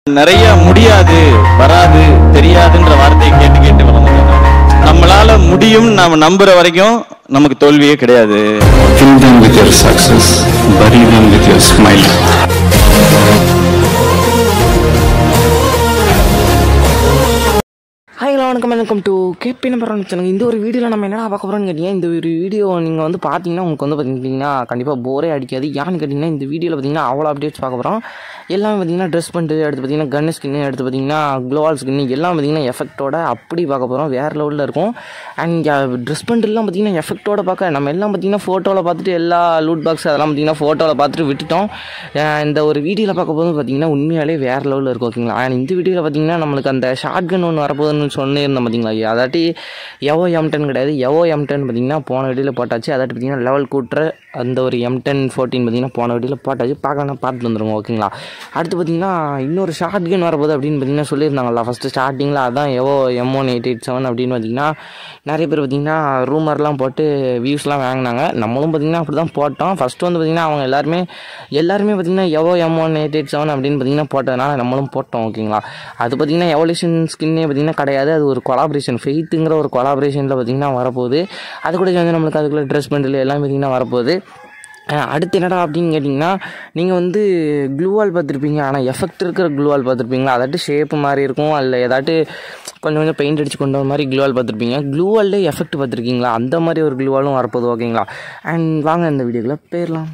நிறைய முடியாது வராது தெரியாதுன்ற வார்த்தையை கேட்டு கேட்டு வளர்ந்தேன் நானு. நம்மளால முடியும் நாம நம்புற வரைக்கும் நமக்கு தோல்வியே கிடையாது Fill them with your success, bury them with your smile. Hi hello வணக்கம் வணக்கம் டு கேபி நம்பர் சேனல் இந்த ஒரு வீடியோவில் நம்ம என்னடா பார்க்க போகிறோம்னு கேட்டிங்கன்னா இந்த ஒரு வீடியோ நீங்கள் வந்து பார்த்தீங்கன்னா உங்களுக்கு வந்து பார்த்தீங்கன்னா கண்டிப்பாக போரே அடிக்காது ஏன்னு கேட்டிங்கன்னா இந்த வீடியோவில் பார்த்தீங்கன்னா அவ்வளோ அப்டேட்ஸ் பார்க்க போகிறோம் எல்லாமே பார்த்தீங்கன்னா ட்ரெஸ் பண்ணிட்டு அடுத்து பார்த்தீங்கன்னா கன் ஸ்கின்னு அடுத்து பார்த்தீங்கன்னா க்ளோவால் ஸ்கின்னு எல்லாம் பார்த்தீங்கன்னா எஃபெக்ட்டோட அப்படி பார்க்க போகிறோம் வேறு லெவலில் இருக்கும் அண்ட் ட்ரெஸ் பண்ணிட்டுலாம் பார்த்தீங்கன்னா எஃபெக்ட்டோட பார்க்க நம்ம எல்லாம் பார்த்தீங்கன்னா ஃபோட்டோவில் பார்த்துட்டு எல்லா லூட் பாக்ஸ் அதெல்லாம் பார்த்தீங்கன்னா ஃபோட்டோவில் பார்த்துட்டு விட்டுட்டோம் அஹ் இந்த ஒரு வீடியோவில் பார்க்க போது பார்த்தீங்கன்னா உண்மையாலே வேறு லெவலில் இருக்கும் ஓகேங்களா அண்ட் இந்த வீடியோவில் பார்த்தீங்கன்னா நம்மளுக்கு அந்த ஷார்ட் கன் ஒன்று வரப்போகுதுன்னு சொல்லியிருந்தோம் பார்த்தீங்களா அதாட்டி எவோ எம் டென் கிடையாது எவோ எம் டென் பார்த்தீங்கன்னா போன வீடியோவில் போட்டாச்சு அதாட்டி பார்த்தீங்கன்னா லெவல் கூட்டுற அந்த ஒரு எம் டென் ஃபோர்டீன் பார்த்தீங்கன்னா போன வீடியோவில் போட்டாச்சு பார்க்கலாம் பார்த்துட்டு வந்துருங்க ஓகேங்களா அடுத்து பார்த்தீங்கன்னா இன்னொரு ஷார்ட் கன் வரப்போகுது அப்படின்னு பார்த்தீங்கன்னா சொல்லியிருந்தாங்களா ஃபஸ்ட்டு ஸ்டார்டிங்கில் அதான் Evo M one eight eight seven அப்படின்னு பார்த்தீங்கன்னா நிறைய பேர் பார்த்தீங்கன்னா ரூமர்லாம் போட்டு வியூஸ்லாம் வாங்கினாங்க நம்மளும் பார்த்தீங்கன்னா அப்படி தான் போட்டோம் ஃபஸ்ட்டு வந்து பார்த்தீங்கன்னா அவங்க எல்லாருமே எல்லாருமே பார்த்தீங்கன்னா Evo M one eight eight seven அப்படின்னு பார்த்தீங்கன்னா போட்டதுனால நம்மளும் போட்டோம் ஓகேங்களா அது பார்த்தீங்கன்னா எவல்யூஷன் ஸ்கின்னே பார்த்தீங்கன்னா கிடையாது அது ஒரு கொலாபரேஷன் ஃபெய்த்துங்கிற ஒரு கொலாபரேஷனில் பார்த்தீங்கன்னா வரப்போகுது அது கூட வந்து நம்மளுக்கு அதுக்குள்ளே ட்ரெஸ் பண்டில் எல்லாம் பார்த்தீங்கன்னா வரப்போகுது அஹ் அடுத்து என்னடா அப்படின்னு கேட்டிங்கன்னா நீங்கள் வந்து க்ளூவால் பார்த்துருப்பீங்க ஆனால் எஃபெக்ட் இருக்கிற க்ளூவால் பார்த்துருப்பீங்களா அதாட்டு ஷேப்பு மாதிரி இருக்கும் அதில் ஏதாட்டு கொஞ்சம் கொஞ்சம் பெயிண்ட் அடிச்சு கொண்டு வர மாதிரி க்ளூவால் பார்த்துருப்பீங்க க்ளூவால்லே எஃபெக்ட் பார்த்துருக்கீங்களா அந்த மாதிரி ஒரு க்ளூவாலும் வரப்போகுது ஓகேங்களா அண்ட் வாங்க இந்த வீடியோக்குள்ளே போயிடலாம்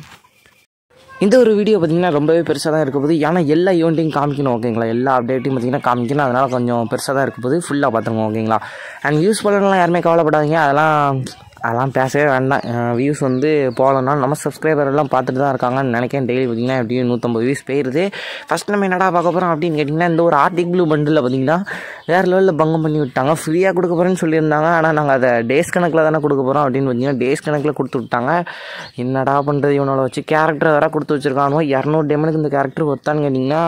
இந்த ஒரு வீடியோ பார்த்தீங்கன்னா ரொம்பவே பெருசாக தான் இருக்க போகுது ஏன்னா எல்லா ஈவெண்ட்டையும் காமிக்கணும் ஓகேங்களா எல்லா அப்டேட்டையும் பார்த்தீங்கன்னா காமிக்கணும் அதனால் கொஞ்சம் பெருசாக தான் இருக்க போகுது ஃபுல்லாக பார்த்துருங்க ஓகேங்களா அண்ட் யூஸ் பண்ணலாம் யாருமே கவலைப்படாதீங்க அதெல்லாம் அதெல்லாம் பேசவே வேண்டாம் வியூஸ் வந்து போகலன்னா நம்ம சப்ஸ்கிரைபர் எல்லாம் பார்த்துட்டு தான் இருக்காங்கன்னு நினைக்கிறேன் டெய்லி பார்த்தீங்கன்னா எப்படியும் நூற்றம்பது வியூஸ் போயிருது ஃபஸ்ட் நம்ம என்னடா பார்க்க போகிறோம் அப்படின்னு கேட்டிங்கன்னா இந்த ஒரு ஆர்டிக் ப்ளூ பண்டில் பார்த்தீங்கன்னா வேறு லெவலில் பங்கம் பண்ணி விட்டாங்க ஃப்ரீயாக கொடுக்க போகிறேன்னு சொல்லியிருந்தாங்க ஆனால் நாங்கள் அதை டேஸ் கணக்கில் தானே கொடுக்க போகிறோம் அப்படின்னு பார்த்தீங்கன்னா டேஸ் கணக்கில் கொடுத்து விட்டாங்க என்னடா பண்ணுறது இவனோட வச்சு கேரக்டர் வேறு கொடுத்து வச்சுருக்கானோ இரநூறு டேமனுக்கு இந்த கேரக்டர் ஒத்தான்னு கேட்டிங்கன்னா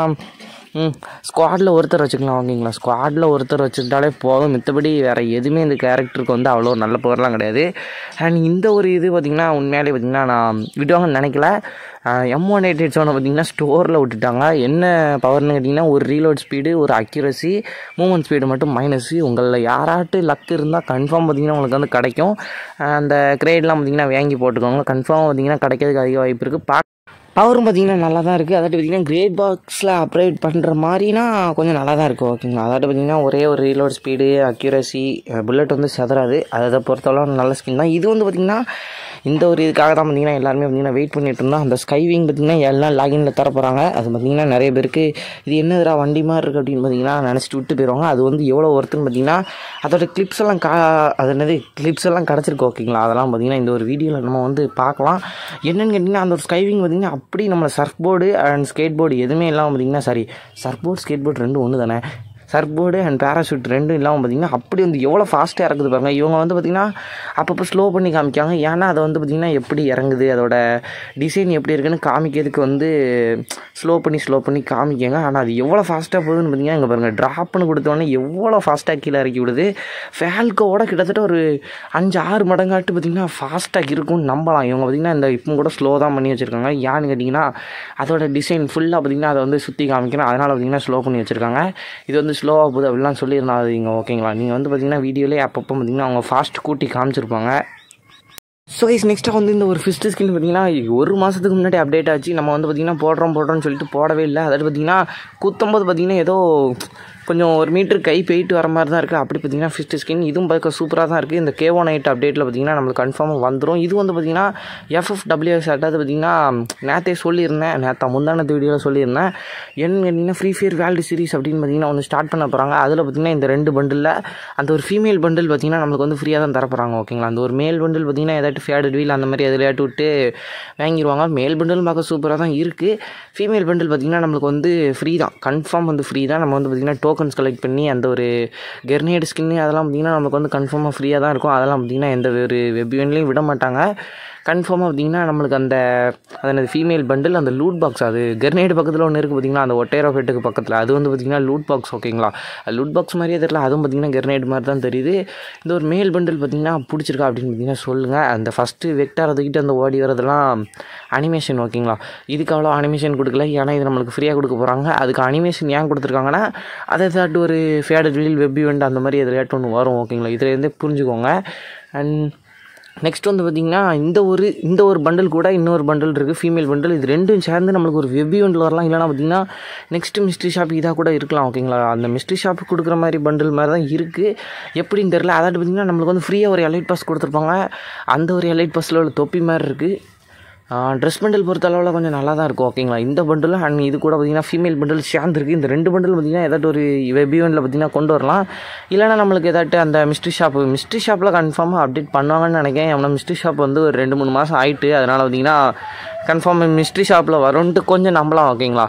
ம் ஸ்குவாடில் ஒருத்தர் வச்சுக்கலாம் ஓகேங்களா ஸ்குவாடில் ஒருத்தர் வச்சுக்கிட்டாலே போதும் மித்தபடி வேறு எதுவுமே இந்த கேரக்டருக்கு வந்து அவ்வளோ நல்ல பவர்லாம் கிடையாது அண்ட் இந்த ஒரு இது பார்த்திங்கன்னா உண்மையாலே பார்த்திங்கன்னா நான் விடுவாங்கன்னு நினைக்கல எம் ஒன் எயிட் எயிட் செவனை பார்த்திங்கன்னா ஸ்டோரில் விட்டுட்டாங்க என்ன பவர்னு கேட்டிங்கன்னா ஒரு ரீலோட் ஸ்பீடு ஒரு அக்யூரசி மூமெண்ட் ஸ்பீடு மட்டும் மைனஸ் உங்களில் யாராட்டு லக் இருந்தால் கன்ஃபார்ம் பார்த்திங்கன்னா உங்களுக்கு வந்து கிடைக்கும் அஹ் அந்த கிரேட்லாம் பார்த்திங்கன்னா வாங்கி போட்டுக்கோங்க கன்ஃபார்ம் பார்த்திங்கன்னா கிடைக்கிறதுக்கு அதிக வாய்ப்பு இருக்குது பா பவரும் பார்த்தீங்கன்னா நல்லா தான் இருக்குது அதாட்டு பார்த்தீங்கன்னா கிரேட் பாக்ஸில் அப்கிரேட் பண்ணுற மாதிரினா கொஞ்சம் நல்லா தான் இருக்குது ஓகேங்களா அதாட்டு பார்த்தீங்கன்னா ஒரே ஒரு ரீலோட் ஸ்பீடு அக்யூரசி புல்லட் வந்து செதறாது அதை பொறுத்தளவு நல்ல ஸ்கின் தான் இது வந்து பார்த்திங்கன்னா இந்த ஒரு இதுக்காக தான் பார்த்தீங்கன்னா எல்லாருமே பார்த்தீங்கன்னா வெயிட் பண்ணிட்டு இருந்தோம் அந்த ஸ்கைவிங் பார்த்தீங்கன்னா எல்லாம் லாகின்ல தர போகிறாங்க அது பார்த்தீங்கன்னா நிறைய பேருக்கு இது என்னதுடா வண்டி மாதிரி இருக்குது அப்படின்னு பார்த்தீங்கன்னா நினச்சிட்டு விட்டு போயிடுவாங்க அது வந்து எவ்வளோ ஒர்த்துன்னு பார்த்தீங்கன்னா அதோட கிளிப்ஸ் எல்லாம் கா அது என்னது கிளிப்ஸ் எல்லாம் கிடச்சிருக்கு ஓகேங்களா அதெல்லாம் பார்த்தீங்கன்னா இந்த ஒரு வீடியோவில் நம்ம வந்து பார்க்கலாம் என்னென்னு கேட்டிங்கன்னா அந்த ஒரு ஸ்கைவிங் பார்த்தீங்கன்னா அப்படி நம்மளை surfboard and skateboard எதுவுமே இல்லாமல் பார்த்தீங்கன்னா sorry surfboard skateboard ரெண்டும் ஒன்று தானே சர்ஃப் போர்டு அண்ட் பேராஷூட் ரெண்டும் இல்லாமல் பார்த்தீங்கன்னா அப்படி வந்து எவ்வளோ ஃபாஸ்ட்டாக இறக்குது பாருங்க இவங்க வந்து பார்த்திங்கன்னா அப்பப்போ ஸ்லோ பண்ணி காமிக்காங்க ஏன்னா அதை வந்து பார்த்திங்கன்னா எப்படி இறங்குது அதோட டிசைன் எப்படி இருக்குன்னு காமிக்கிறதுக்கு வந்து ஸ்லோ பண்ணி ஸ்லோ பண்ணி காமிக்கங்க ஆனால் அது எவ்வளோ ஃபாஸ்ட்டாக போகுதுன்னு பார்த்தீங்கன்னா இங்கே பாருங்கள் ட்ராப்னு கொடுத்தோடனே எவ்வளோ ஃபாஸ்ட்டாக கீழே இறக்கி விடுது ஃபேல்கோவோட கிட்டத்தட்ட ஒரு அஞ்சு ஆறு மடங்காட்டு பார்த்திங்கன்னா ஃபாஸ்ட்டாக இருக்கும்னு நம்பலாம் இவங்க பார்த்திங்கன்னா இந்த இப்போ கூட ஸ்லோ தான் பண்ணி வச்சுருக்காங்க ஏன்னு கேட்டிங்கன்னா அதோட டிசைன் ஃபுல்லாக பார்த்திங்கன்னா அதை வந்து சுற்றி காமிக்கணும் அதனால் பார்த்திங்கன்னா ஸ்லோ பண்ணி வச்சுருக்காங்க இது வந்து ஸ்லோவாக போகுது அப்படிலாம் சொல்லியிருந்தாங்க ஓகேங்களா நீங்கள் வந்து பார்த்திங்கன்னா வீடியோலேயே அப்பப்போ பார்த்திங்கன்னா அவங்க ஃபாஸ்ட் கூட்டி காமிச்சிருப்பாங்க ஸோ இஸ் நெக்ஸ்ட்டாக வந்து இந்த ஒரு ஃபிஸ்ட் ஸ்கின் பார்த்தீங்கன்னா ஒரு மாதத்துக்கு முன்னாடி அப்டேட் ஆச்சு நம்ம வந்து பார்த்திங்கன்னா போடுறோம் போடுறோம்னு சொல்லிட்டு போடவே இல்லை அதாவது பார்த்திங்கன்னா குத்தும்போது பார்த்திங்கன்னா ஏதோ கொஞ்சம் ஒரு மீட்டர் கை போயிட்டு வர மாதிரி தான் இருக்குது அப்படி பார்த்தீங்கன்னா ஃபிஸ்ட் ஸ்கின் இதுவும் பார்க்க சூப்பராக தான் இருக்குது இந்த கேவோ நைட் அப்டேட்டில் பார்த்தீங்கன்னா நம்மளுக்கு கன்ஃபார்மாக வந்துடும் இது வந்து பார்த்திங்கன்னா எஃப்எஃப் டபிள்யூஎஸ் அதாவது பார்த்திங்கன்னா நேற்றே சொல்லியிருந்தேன் நேற்று முந்தானத்து வீடியோவில் சொல்லியிருந்தேன் என்னன்னு கேட்டிங்கன்னா ஃப்ரீ ஃபயர் வேல்டு சீரிஸ் அப்படின்னு பார்த்தீங்கன்னா ஒன்று ஸ்டார்ட் பண்ண போகிறாங்க அதில் பார்த்திங்கன்னா இந்த ரெண்டு பண்டில் அந்த ஒரு ஃபீமேல் பண்டில் பார்த்திங்கன்னா நம்மளுக்கு வந்து ஃப்ரீயாக தான் தர போகிறாங்க ஓகேங்களா அந்த ஒரு மேல் பண்டில் பார்த்திங்கன்னா ஏதாட்டு ஃபேடட் வீல் அந்த மாதிரி எதுலையாட்டு விட்டு வாங்கிடுவாங்க மேல் பண்டில் பார்க்க சூப்பராக தான் இருக்குது ஃபீமேல் பண்டில் பார்த்திங்கன்னா நம்மளுக்கு வந்து ஃப்ரீ தான் கன்ஃபார்ம் வந்து ஃப்ரீ தான் நம்ம வந்து பார்த்திங்கன்னா டோக்கன்ஸ் கலெக்ட் பண்ணி அந்த ஒரு கெர்னேட் ஸ்கின்னு அதெல்லாம் பார்த்திங்கன்னா நமக்கு வந்து கன்ஃபார்மாக ஃப்ரீயாக தான் இருக்கும் அதெல்லாம் பார்த்திங்கன்னா எந்த ஒரு வெப் ஈவெண்ட்லையும் விட மாட்டாங்க கன்ஃபார்மாக பார்த்தீங்கன்னா நம்மளுக்கு அந்த அதனது ஃபீமேல் பண்டில் அந்த லூட் பாக்ஸ் அது கெர்னேடு பக்கத்தில் ஒன்று இருக்குது பார்த்தீங்கன்னா அந்த ஒட்டேரோ ஃபெட்டுக்கு பக்கத்தில் அது வந்து பார்த்திங்கன்னா லூட் பாக்ஸ் ஓகேங்களா லூட் பாக்ஸ் மாதிரியே தெரியல அதுவும் பார்த்திங்கன்னா கெர்னேடு மாதிரி தான் தெரியுது இந்த ஒரு மேல் பண்டில் பார்த்திங்கன்னா பிடிச்சிருக்கா அப்படின்னு பார்த்தீங்கன்னா சொல்லுங்கள் அந்த ஃபஸ்ட்டு வெக்டார் அதுக்கிட்ட அந்த ஓடி வரதெல்லாம் அனிமேஷன் ஓகேங்களா இதுக்கு அவ்வளோ அனிமேஷன் கொடுக்கல ஏன்னா இது நம்மளுக்கு ஃப்ரீயாக கொடுக்க போகிறாங்க அதுக்கு அனிமேஷன் ஏன் கொடுத்துருக்காங்கன்னா அதை தாட்டு ஒரு ஃபேடட் வீல் வெப் ஈவெண்ட் அந்த மாதிரி எதுலையாட்டும் ஒன்று வரும் ஓகேங்களா இதுலேருந்தே புரிஞ்சுக்கோங்க அண்ட் நெக்ஸ்ட் வந்து பார்த்திங்கன்னா இந்த ஒரு இந்த ஒரு பண்டில் கூட இன்னொரு பண்டில் இருக்குது ஃபீமேல் பண்டில் இது ரெண்டும் சேர்ந்து நம்மளுக்கு ஒரு வெப் ஈவெண்ட்டில் வரலாம் இல்லைனா பார்த்திங்கன்னா நெக்ஸ்ட் மிஸ்ட்ரி ஷாப் இதாக கூட இருக்கலாம் ஓகேங்களா அந்த மிஸ்ட்ரி ஷாப் கொடுக்குற மாதிரி பண்டில் மாதிரி தான் இருக்குது எப்படின்னு தெரில அதாட்டு பார்த்திங்கன்னா நம்மளுக்கு வந்து ஃப்ரீயாக ஒரு எலைட் பாஸ் கொடுத்துருப்பாங்க அந்த ஒரு எலைட் பாஸில் உள்ள தொப்பி மாதிரி இருக்குது ட்ரெஸ் பண்டில் பொறுத்த அளவில் கொஞ்சம் நல்லா தான் இருக்கும் ஓகேங்களா இந்த பண்டில் அண்ட் இது கூட பார்த்திங்கன்னா ஃபீமேல் பண்டில் சேர்ந்துருக்கு இந்த ரெண்டு பண்டில் பார்த்திங்கன்னா ஏதாட்டு ஒரு வெப் ஈவெண்ட்டில் பார்த்திங்கன்னா கொண்டு வரலாம் இல்லைனா நம்மளுக்கு ஏதாட்டு அந்த மிஸ்ட்ரி ஷாப் மிஸ்ட்ரி ஷாப்பில் கன்ஃபார்மாக அப்டேட் பண்ணுவாங்கன்னு நினைக்கிறேன் ஏன்னா மிஸ்ட்ரி ஷாப் வந்து ஒரு ரெண்டு மூணு மாதம் ஆயிட்டு அதனால் பார்த்திங்கன்னா கன்ஃபார்ம் மிஸ்ட்ரி ஷாப்பில் வரும்ன்ட்டு கொஞ்சம் நம்பலாம் ஓகேங்களா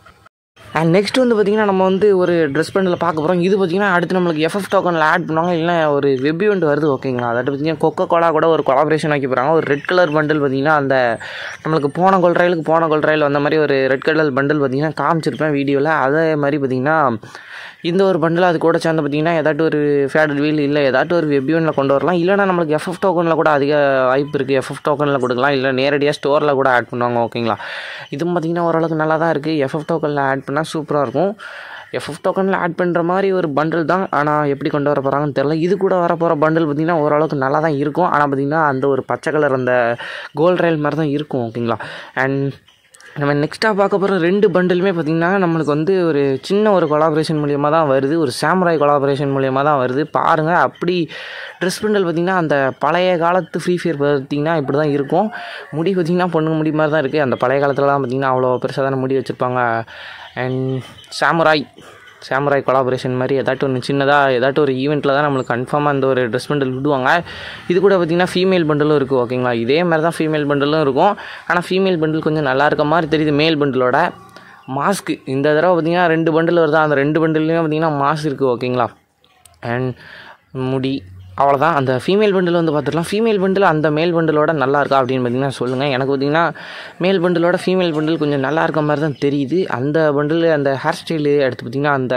அண்ட் நெக்ஸ்ட் வந்து பார்த்திங்கன்னா நம்ம வந்து ஒரு ட்ரெஸ் பண்டில் பார்க்க போகிறோம் இது பார்த்திங்கன்னா அடுத்து நம்மளுக்கு எஃப்எஃப் டோக்கனில் ஆட் பண்ணுவாங்க இல்லை ஒரு வெப் ஈவெண்ட் வருது ஓகேங்களா அதாவது பார்த்திங்கன்னா கொக்கோ கோலா கூட ஒரு கொலாபரேஷன் ஆக்கி போகிறாங்க ஒரு ரெட் கலர் பண்டில் பார்த்திங்கன்னா அந்த நம்மளுக்கு போன கொல்ராயிலுக்கு போன கொல்ராயில் வந்த மாதிரி ஒரு ரெட் கலர் பண்டில் பார்த்திங்கன்னா காமிச்சிருப்பேன் வீடியோவில் அதே மாதிரி பார்த்திங்கன்னா இந்த ஒரு பண்டில் அது கூட சேர்ந்து பார்த்திங்கன்னா ஏதாட்டும் ஒரு ஃபேடட் வீல் இல்லை ஏதாட்டும் ஒரு வெப் ஈவெண்ட்டில் கொண்டு வரலாம் இல்லைனா நம்மளுக்கு எஃப்எஃப் டோக்கனில் கூட அதிக வாய்ப்பு இருக்குது எஃப்எஃப் டோக்கனில் கொடுக்கலாம் இல்லை நேரடியாக ஸ்டோரில் கூட ஆட் பண்ணுவாங்க ஓகேங்களா இதுவும் பார்த்திங்கன்னா ஓரளவுக்கு நல்லா தான் இருக்குது எஃப்எஃப் டோக்கனில் ஆட் பண்ணால் சூப்பராக இருக்கும் எஃப்எஃப் டோக்கனில் ஆட் பண்ணுற மாதிரி ஒரு பண்டில் தான் ஆனால் எப்படி கொண்டு வர போகிறாங்கன்னு தெரில இது கூட வர போகிற பண்டில் பார்த்திங்கன்னா ஓரளவுக்கு நல்லா தான் இருக்கும் ஆனால் பார்த்திங்கன்னா அந்த ஒரு பச்சை கலர் அந்த கோல்ட் ரயில் மாதிரி தான் இருக்கும் ஓகேங்களா அண்ட் நம்ம நெக்ஸ்ட்டாக பார்க்க போகிற ரெண்டு பண்டிலுமே பார்த்திங்கன்னா நம்மளுக்கு வந்து ஒரு சின்ன ஒரு கொலாபரேஷன் மூலியமாக தான் வருது ஒரு சாம்ராய் கொலாபரேஷன் மூலியமாக தான் வருது பாருங்கள் அப்படி ட்ரெஸ் பண்டல் பார்த்திங்கன்னா அந்த பழைய காலத்து ஃப்ரீ ஃபயர் பார்த்திங்கன்னா இப்படி தான் இருக்கும் முடி பார்த்திங்கன்னா பொண்ணுங்க முடி மாதிரி தான் இருக்குது அந்த பழைய காலத்துலலாம் பார்த்திங்கன்னா அவ்வளோ பெருசாக தானே முடி வச்சுருப்பாங்க அண்ட் சாமுராய் சாமுராய் கொலாபரேஷன் மாதிரி ஏதாட்டும் ஒன்று சின்னதாக ஏதாட்டும் ஒரு ஈவெண்ட்டில் தான் நம்மளுக்கு கன்ஃபார்மாக அந்த ஒரு ட்ரெஸ் பண்டல் விடுவாங்க இது கூட பார்த்திங்கன்னா ஃபீமேல் பண்டலும் இருக்குது ஓகேங்களா இதே மாதிரி தான் ஃபீமேல் பண்டலும் இருக்கும் ஆனால் ஃபீமேல் பண்டில் கொஞ்சம் நல்லா இருக்க மாதிரி தெரியுது மேல் பண்டிலோட மாஸ்க்கு இந்த தடவை பார்த்திங்கன்னா ரெண்டு பண்டில் வருதா அந்த ரெண்டு பண்டில்லையுமே பார்த்திங்கன்னா மாஸ்க் இருக்குது ஓகேங்களா அண்ட் முடி அவ்வளோதான் அந்த ஃபீமேல் பண்டில் வந்து பார்த்துக்கலாம் ஃபீமேல் பண்டில் அந்த மேல் பண்டிலோட நல்லா இருக்கா அப்படின்னு பார்த்தீங்கன்னா சொல்லுங்கள் எனக்கு பார்த்தீங்கன்னா மேல் பண்டிலோட ஃபீமேல் பண்டில் கொஞ்சம் நல்லா இருக்க மாதிரி தான் தெரியுது அந்த பண்டில் அந்த ஹேர் ஸ்டைலு அடுத்து பார்த்திங்கன்னா அந்த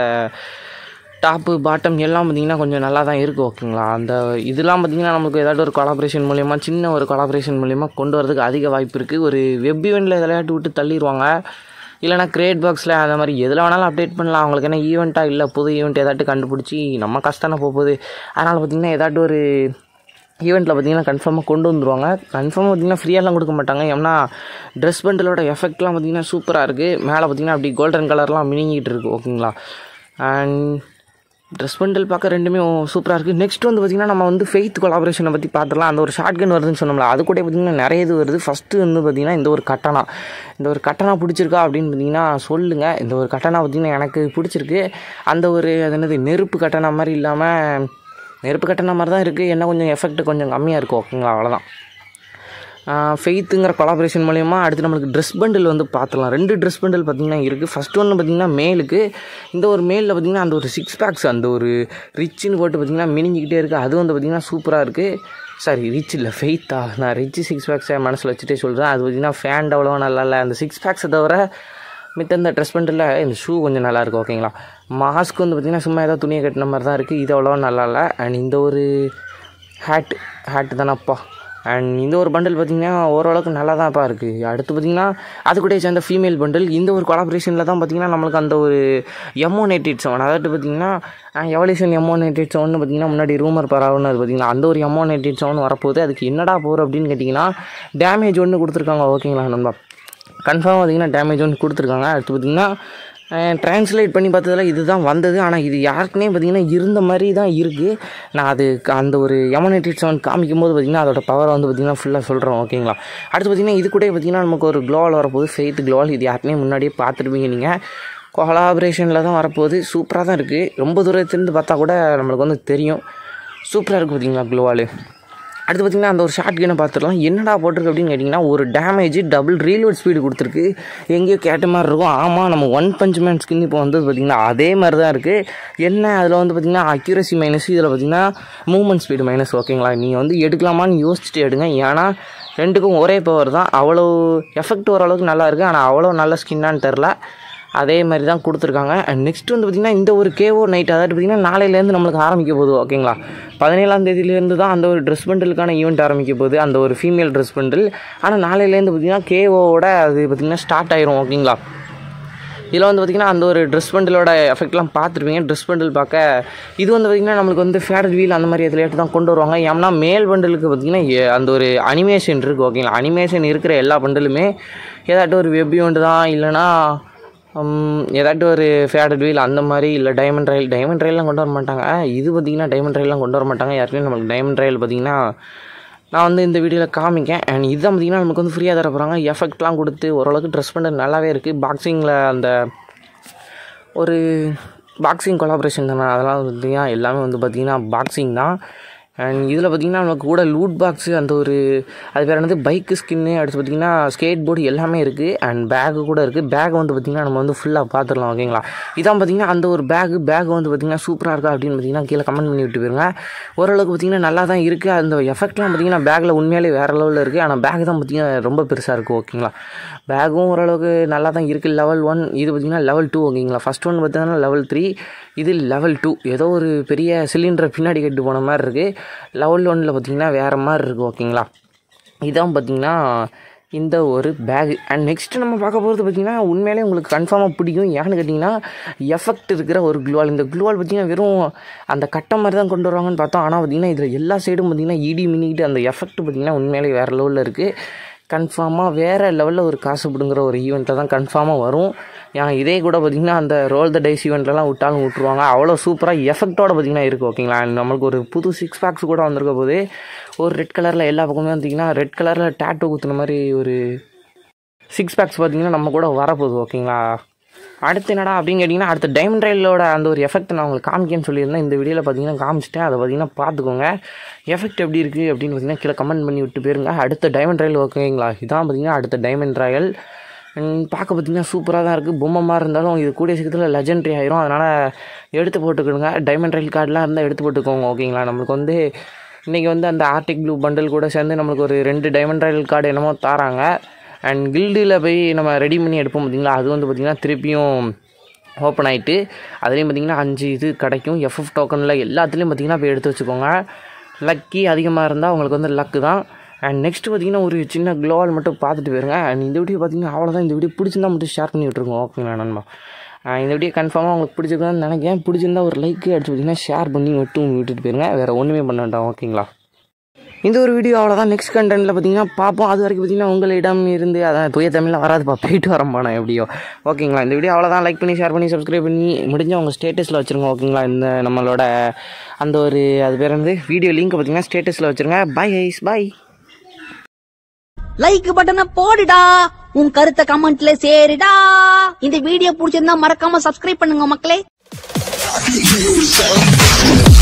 டாப்பு பாட்டம் எல்லாம் பார்த்திங்கன்னா கொஞ்சம் நல்லா தான் இருக்குது ஓகேங்களா அந்த இதெல்லாம் பார்த்திங்கன்னா நமக்கு ஏதாட்டும் ஒரு கொலாபரேஷன் மூலியமாக சின்ன ஒரு கொலாபரேஷன் மூலியமாக கொண்டு வரதுக்கு அதிக வாய்ப்பு இருக்குது ஒரு வெப் ஈவெண்ட்டில் விளையாட்டு விட்டு தள்ளிடுவாங்க இல்லைனா கிரேட் பாக்ஸில் அந்த மாதிரி எதில் வேணாலும் அப்டேட் பண்ணலாம் அவங்களுக்கு என்ன ஈவெண்ட்டாக இல்லை புது ஈவெண்ட் ஏதாட்டும் கண்டுபிடிச்சி நம்ம கஷ்டம் போக போகுது அதனால் பார்த்திங்கன்னா ஏதாட்டும் ஒரு ஈவெண்ட்டில் பார்த்தீங்கன்னா கன்ஃபார்மாக கொண்டு வந்துருவாங்க கன்ஃபார்மாக பார்த்தீங்கன்னா ஃப்ரீயாலாம் கொடுக்க மாட்டாங்க ஏன்னா ட்ரெஸ் பண்டிலோட எஃபெக்ட்லாம் பார்த்தீங்கன்னா சூப்பராக இருக்குது மேலே பார்த்தீங்கன்னா அப்படி கோல்டன் கலர்லாம் மினிங்கிட்டு இருக்குது ஓகேங்களா அண்ட் ட்ரெஸ் பண்டில் பார்க்க ரெண்டுமே சூப்பராக இருக்குது நெக்ஸ்ட் வந்து பார்த்திங்கன்னா நம்ம வந்து ஃபெய்த் கொலாபரேஷனை பற்றி பார்த்துலாம் அந்த ஒரு ஷார்ட் கன் வருதுன்னு சொன்னோம்ல அது கூட பார்த்திங்கன்னா நிறைய இது வருது ஃபஸ்ட்டு வந்து பார்த்திங்கன்னா இந்த ஒரு கட்டணா இந்த ஒரு கட்டணா பிடிச்சிருக்கா அப்படின்னு பார்த்தீங்கன்னா சொல்லுங்கள் இந்த ஒரு கட்டணா பார்த்திங்கன்னா எனக்கு பிடிச்சிருக்கு அந்த ஒரு அது என்னது நெருப்பு கட்டணா மாதிரி இல்லாமல் நெருப்பு கட்டணா மாதிரி தான் இருக்குது என்ன கொஞ்சம் எஃபெக்ட் கொஞ்சம் கம்மியாக இருக்கும் ஓகேங்களா அவ்வளோதான் ஃபெய்த்துங்கிற கொலாபரேஷன் மூலயமா அடுத்து நம்மளுக்கு ட்ரெஸ் பண்டில் வந்து பார்த்துலாம் ரெண்டு ட்ரெஸ் பண்டில் பார்த்திங்கன்னா இருக்குது ஃபஸ்ட் ஒன்று பார்த்திங்கன்னா மேலுக்கு இந்த ஒரு மேலில் பார்த்திங்கன்னா அந்த ஒரு சிக்ஸ் பேக்ஸ் அந்த ஒரு ரிச்சுன்னு போட்டு பார்த்திங்கன்னா மினிஞ்சிக்கிட்டே இருக்குது அது வந்து பார்த்திங்கன்னா சூப்பராக இருக்குது சாரி ரிச் இல்லை ஃபெய்த்தா நான் ரிச் சிக்ஸ் பேக்ஸை மனசில் வச்சுட்டே சொல்கிறேன் அது பார்த்திங்கன்னா ஃபேண்ட் அவ்வளோவா நல்லா இல்லை அந்த சிக்ஸ் பேக்ஸை தவிர மித்த இந்த ட்ரெஸ் பண்டில் இந்த ஷூ கொஞ்சம் நல்லா இருக்குது ஓகேங்களா மாஸ்க் வந்து பார்த்திங்கன்னா சும்மா ஏதோ துணியை கட்டின மாதிரி தான் இருக்குது இது அவ்வளோவா நல்லா இல்லை அண்ட் இந்த ஒரு ஹேட் ஹேட்டு தானப்பா அண்ட் இந்த ஒரு பண்டில் பார்த்திங்கன்னா ஓரளவுக்கு நல்லா தான்ப்பா இருக்குது அடுத்து பார்த்திங்கன்னா அது கூட சேர்ந்த ஃபீமேல் பண்டில் இந்த ஒரு கொலாபரேஷனில் தான் பார்த்திங்கன்னா நம்மளுக்கு அந்த ஒரு எமோனேட்டட் செவன் அதாவது பார்த்திங்கன்னா எவல்யூஷன் எமோனேட்டட் செவன் பார்த்திங்கன்னா முன்னாடி ரூமர் பரவுன்னு அது பார்த்திங்கன்னா அந்த ஒரு எமோனேட்டட் செவன் வரப்போகுது அதுக்கு என்னடா போகிற அப்படின்னு கேட்டிங்கன்னா டேமேஜ் ஒன்று கொடுத்துருக்காங்க ஓகேங்களா நண்பா கன்ஃபார்ம் பார்த்திங்கன்னா டேமேஜ் ஒன்று கொடுத்துருக்காங்க அடுத்து பார்த்திங்கன்னா ட்ரான்ஸ்லேட் பண்ணி பார்த்ததுல இதுதான் வந்தது ஆனால் இது யாருக்குனே பார்த்திங்கன்னா இருந்த மாதிரி தான் இருக்குது நான் அது அந்த ஒரு எமனேட்டட் சவுண்ட் காமிக்கும் போது பார்த்திங்கன்னா அதோட பவர் வந்து பார்த்திங்கன்னா ஃபுல்லாக சொல்கிறோம் ஓகேங்களா அடுத்து பார்த்திங்கன்னா இது கூட பார்த்திங்கன்னா நமக்கு ஒரு க்ளோவல் வரப்போகுது ஃபெய்த் க்ளோவல் இது யாருக்குனே முன்னாடியே பார்த்துருப்பீங்க நீங்கள் கொலாபரேஷனில் தான் வரப்போகுது சூப்பராக தான் இருக்குது ரொம்ப தூரத்துலேருந்து பார்த்தா கூட நம்மளுக்கு வந்து தெரியும் சூப்பராக இருக்குது பார்த்திங்களா க்ளோவால் அடுத்து பார்த்திங்கன்னா அந்த ஒரு ஷார்ட் கனை பார்த்துடலாம் என்னடா போட்டிருக்கு அப்படின்னு கேட்டிங்கன்னா ஒரு டேமேஜ் டபுள் ரீலோட் ஸ்பீடு கொடுத்துருக்கு எங்கேயோ கேட்ட மாதிரி இருக்கும் ஆமாம் நம்ம ஒன் பஞ்ச் மேன் ஸ்கின் இப்போ வந்தது பார்த்திங்கன்னா அதே மாதிரி தான் இருக்குது என்ன அதில் வந்து பார்த்திங்கன்னா அக்யூரசி மைனஸ் இதில் பார்த்திங்கன்னா மூவ்மெண்ட் ஸ்பீடு மைனஸ் ஓகேங்களா நீங்கள் வந்து எடுக்கலாமான்னு யோசிச்சுட்டு எடுங்க ஏன்னா ரெண்டுக்கும் ஒரே பவர் தான் அவ்வளோ எஃபெக்ட் ஓரளவுக்கு நல்லா இருக்குது ஆனால் அவ்வளோ நல்ல ஸ்கின்னான்னு தெரில அதே மாதிரி தான் கொடுத்துருக்காங்க அண்ட் நெக்ஸ்ட் வந்து பார்த்திங்கன்னா இந்த ஒரு கேஓ நைட் அதாவது பார்த்திங்கன்னா நாளையிலேருந்து நம்மளுக்கு ஆரம்பிக்க போகுது ஓகேங்களா பதினேழாம் தேதியிலேருந்து தான் அந்த ஒரு ட்ரெஸ் பண்டிலுக்கான ஈவெண்ட் ஆரம்பிக்க போகுது அந்த ஒரு ஃபீமேல் ட்ரெஸ் பண்டில் ஆனால் நாளையிலேருந்து பார்த்திங்கன்னா கேஓவோட அது பார்த்திங்கன்னா ஸ்டார்ட் ஆயிரும் ஓகேங்களா இதில் வந்து பார்த்திங்கன்னா அந்த ஒரு ட்ரெஸ் பண்டிலோட எஃபெக்ட்லாம் பார்த்துருப்பீங்க ட்ரெஸ் பண்டில் பார்க்க இது வந்து பார்த்திங்கன்னா நம்மளுக்கு வந்து ஃபேடட் வீல் அந்த மாதிரி எதுலேயாட்டு தான் கொண்டு வருவாங்க ஏன்னா மேல் பண்டிலுக்கு பார்த்திங்கன்னா எ- அந்த ஒரு அனிமேஷன் இருக்குது ஓகேங்களா அனிமேஷன் இருக்கிற எல்லா பண்டிலுமே ஏதாட்டும் ஒரு வெப் ஈவெண்ட் தான் இல்லைனா ஏதாட்டும் ஒரு ஃபேடட் வீல் அந்த மாதிரி இல்லை டைமண்ட் ரயில் டைமண்ட் ரயில்லாம் கொண்டு வர மாட்டாங்க இது பார்த்திங்கன்னா டைமண்ட் ரயில்லாம் கொண்டு வர மாட்டாங்க யாருக்குமே நம்மளுக்கு டைமண்ட் ரயில் பார்த்திங்கன்னா நான் வந்து இந்த வீடியோவில் காமிக்கேன் அண்ட் இதுதான் பார்த்திங்கன்னா நமக்கு வந்து ஃப்ரீயாக தர போகிறாங்க எஃபெக்ட்லாம் கொடுத்து ஓரளவுக்கு ட்ரெஸ் பண்ண நல்லாவே இருக்குது பாக்ஸிங்கில் அந்த ஒரு பாக்ஸிங் கொலாபரேஷன் தானே அதெல்லாம் பார்த்திங்கன்னா எல்லாமே வந்து பார்த்திங்கன்னா பாக்ஸிங் தான் அண்ட் இதில் பார்த்திங்கன்னா நமக்கு கூட லூட் பாக்ஸு அந்த ஒரு அது பேர் என்னது பைக்கு ஸ்கின்னு அடுத்து பார்த்திங்கன்னா ஸ்கேட் போர்டு எல்லாமே இருக்குது அண்ட் பேகு கூட இருக்குது பேக் வந்து பார்த்திங்கன்னா நம்ம வந்து ஃபுல்லாக பார்த்துடலாம் ஓகேங்களா இதான் பார்த்திங்கன்னா அந்த ஒரு பேகு பேக் வந்து பார்த்திங்கன்னா சூப்பராக இருக்கா அப்படின்னு பார்த்திங்கன்னா கீழே கமெண்ட் பண்ணி விட்டு போயிருங்க ஓரளவுக்கு பார்த்திங்கன்னா நல்லா தான் இருக்குது அந்த எஃபெக்ட்லாம் பார்த்திங்கன்னா பேக்கில் உண்மையிலே வேறு லெவலில் இருக்குது ஆனால் பேக் தான் பார்த்திங்கன்னா ரொம்ப பெருசாக இருக்குது ஓகேங்களா பேக்கும் ஓரளவுக்கு நல்லா தான் இருக்குது லெவல் ஒன் இது பார்த்திங்கன்னா லெவல் டூ ஓகேங்களா ஃபஸ்ட் ஒன் பார்த்தீங்கன்னா லெவல் த்ரீ இது லெவல் டூ ஏதோ ஒரு பெரிய சிலிண்டரை பின்னாடி கட்டு போன மாதிரி இருக்குது லெவல் ஒனில் பார்த்திங்கன்னா வேறு மாதிரி இருக்குது ஓகேங்களா இதான் பார்த்திங்கன்னா இந்த ஒரு பேக் அண்ட் நெக்ஸ்ட் நம்ம பார்க்க போகிறது பார்த்திங்கன்னா உண்மையிலே உங்களுக்கு கன்ஃபார்மாக பிடிக்கும் ஏன்னு கேட்டிங்கன்னா எஃபெக்ட் இருக்கிற ஒரு க்ளூவால் இந்த க்ளூவால் பார்த்திங்கன்னா வெறும் அந்த கட்டை மாதிரி தான் கொண்டு வருவாங்கன்னு பார்த்தோம் ஆனால் பார்த்திங்கன்னா இதில் எல்லா சைடும் பார்த்திங்கன்னா இடி மினிக்கிட்டு அந்த எஃபெக்ட் பார்த்திங்கன்னா உண்மையிலே வேறு லெவலில் இருக்குது கன்ஃபார்மாக வேறு லெவலில் ஒரு காசு பிடுங்குற ஒரு ஈவெண்ட்டில் தான் கன்ஃபார்மாக வரும் ஏன்னா இதே கூட பார்த்திங்கன்னா அந்த ரோல் த டைஸ் ஈவெண்ட்லலாம் விட்டாலும் விட்ருவாங்க அவ்வளோ சூப்பராக எஃபெக்ட்டோட பார்த்திங்கன்னா இருக்குது ஓகேங்களா And நம்மளுக்கு ஒரு புது சிக்ஸ் பேக்ஸ் கூட வந்திருக்க போது ஒரு ரெட் கலரில் எல்லா பக்கமே பார்த்திங்கன்னா ரெட் கலரில் டேட்டோ குத்துன மாதிரி ஒரு சிக்ஸ் பேக்ஸ் பார்த்திங்கன்னா நம்ம கூட வரப்போகுது ஓகேங்களா அடுத்து என்னடா அப்படின்னு கேட்டிங்கன்னா அடுத்த டைமண்ட் ரயிலோட அந்த ஒரு எஃபெக்ட் நான் உங்களுக்கு காமிக்கேன்னு சொல்லியிருந்தேன் இந்த வீடியோவில் பார்த்தீங்கன்னா காமிச்சிட்டேன் அதை பார்த்தீங்கன்னா பார்த்துக்கோங்க எஃபெக்ட் எப்படி இருக்குது அப்படின்னு பார்த்தீங்கன்னா கீழே கமெண்ட் பண்ணி விட்டு போயிருங்க அடுத்த டைமண்ட் ரயில் ஓகேங்களா இதான் பார்த்தீங்கன்னா அடுத்த டைமண்ட் ராயல் பார்க்க பார்த்தீங்கன்னா சூப்பராக தான் இருக்குது பொம்மை மாதிரி இருந்தாலும் இது கூடிய சீக்கிரத்தில் லெஜெண்டரி ஆயிரும் அதனால் எடுத்து போட்டுக்கிடுங்க டைமண்ட் ரயில் கார்டெலாம் இருந்தால் எடுத்து போட்டுக்கோங்க ஓகேங்களா நம்மளுக்கு வந்து இன்றைக்கி வந்து அந்த ஆர்டிக் ப்ளூ பண்டல் கூட சேர்ந்து நம்மளுக்கு ஒரு ரெண்டு டைமண்ட் ரயில் கார்டு என்னமோ தாராங்க அண்ட் கில்டில் போய் நம்ம ரெடி பண்ணி எடுப்போம் பார்த்தீங்களா அது வந்து பார்த்திங்கன்னா திருப்பியும் ஓப்பன் ஆகிட்டு அதுலேயும் பார்த்திங்கன்னா அஞ்சு இது கிடைக்கும் எஃப்எஃப் டோக்கனில் எல்லாத்துலேயும் பார்த்திங்கன்னா போய் எடுத்து வச்சுக்கோங்க லக்கி அதிகமாக இருந்தால் உங்களுக்கு வந்து லக்கு தான் அண்ட் நெக்ஸ்ட் பார்த்திங்கன்னா ஒரு சின்ன க்ளோவால் மட்டும் பார்த்துட்டு போயிருங்க அண்ட் இந்த வீடியோ பார்த்திங்கன்னா அவ்வளோதான் இந்த வீடியோ பிடிச்சிருந்தா மட்டும் ஷேர் பண்ணி விட்ருங்க ஓகேங்களா நண்பா ஆஹ் இந்த வீடியோ கன்ஃபார்மாக உங்களுக்கு பிடிச்சிருக்குன்னு நினைக்கிறேன் பிடிச்சிருந்தா ஒரு லைக் அடிச்சு பார்த்திங்கன்னா ஷேர் பண்ணி மட்டும் விட்டுட்டு போயிருங்க வேறு ஒன்றுமே பண்ண வேண்டாம் ஓகேங்களா இந்த ஒரு வீடியோ அவ்வளோதான் நெக்ஸ்ட் கண்டென்ட்டில் பார்த்தீங்கன்னா பார்ப்போம் அது வரைக்கும் பார்த்தீங்கன்னா உங்களிடம் இருந்து அதான் தூய தமிழில் வராதுப்பா போயிட்டு வரேன் போனேன் எப்படியோ ஓகேங்களா இந்த வீடியோ அவ்வளோதான் லைக் பண்ணி ஷேர் பண்ணி சப்ஸ்கிரைப் பண்ணி முடிஞ்ச உங்கள் ஸ்டேட்டஸில் வச்சுருங்க ஓகேங்களா இந்த நம்மளோட அந்த ஒரு அது பேர் வந்து வீடியோ லிங்க் பார்த்தீங்கன்னா ஸ்டேட்டஸில் வச்சுருங்க பை ஐஸ் பை லைக் பட்டனை போடுடா உன் கருத்தை கமெண்ட்ல சேருடா இந்த வீடியோ பிடிச்சிருந்தா மறக்காம சப்ஸ்கிரைப் பண்ணுங்க மக்களே